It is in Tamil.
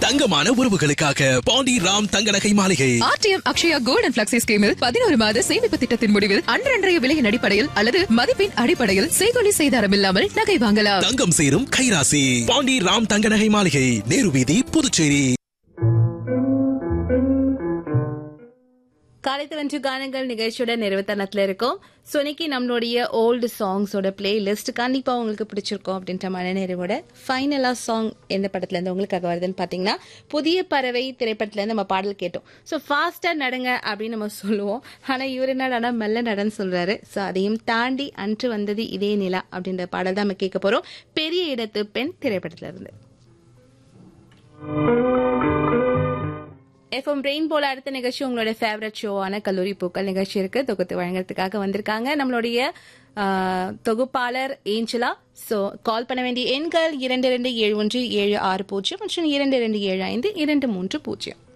தங்கமான உறவுகளுக்காக பாண்டி ராம் தங்க நகை மாளிகை RTM Akshaya gold and flexi ஸ்கீமில் பதினோரு மாத சேமிப்பு திட்டத்தின் முடிவில் அன்றன்றைய விலையின் அடிப்படையில் அல்லது மதிப்பின் அடிப்படையில் செய்கொலி செய்தாரம் இல்லாமல் நகை வாங்கலாம் தங்கம் சேரும் கைராசி பாண்டி ராம் தங்க நகை மாளிகை நேரு வீதி புதுச்சேரி காலைத்து வென்று கானங்கள் நிகழ்ச்சியோட நிறைவுத்தனத்துல இருக்கும் ஸோ இன்னைக்கு நம்மளுடைய ஓல்டு சாங்ஸோட பிளே லிஸ்ட் கண்டிப்பா உங்களுக்கு பிடிச்சிருக்கும் அப்படின்ற மன நிறைவோட ஃபைனலா சாங் எந்த படத்துல இருந்து உங்களுக்காக வருதுன்னு பாத்தீங்கன்னா புதிய பறவை திரைப்படத்துல இருந்து நம்ம பாடல் கேட்டோம் ஸோ ஃபாஸ்டா நடங்க அப்படின்னு நம்ம சொல்லுவோம் ஆனா இவர் என்ன நட மெல்ல நடன்னு சொல்றாரு ஸோ அதையும் தாண்டி அன்று வந்தது இதே நிலா அப்படின்ற பாடல் தான் நம்ம கேட்க போறோம் பெரிய இடத்து பெண் திரைப்படத்துல இருந்து எஃப்எம் ரெயின் போல அடுத்த நிகழ்ச்சி உங்களோட ஃபேவரட் ஷோவான கல்லூரி பூக்கள் நிகழ்ச்சி இருக்கு தொகுத்து வழங்குறதுக்காக வந்திருக்காங்க நம்மளுடைய ஆ, தொகுப்பாளர் ஏஞ்சலா ஸோ கால் பண்ண வேண்டிய எண்கள் இரண்டு ரெண்டு ஏழு ஒன்று ஏழு ஆறு பூஜ்ஜியம் மற்றும் இரண்டு ரெண்டு ஏழு ஐந்து இரண்டு மூன்று பூஜ்ஜியம்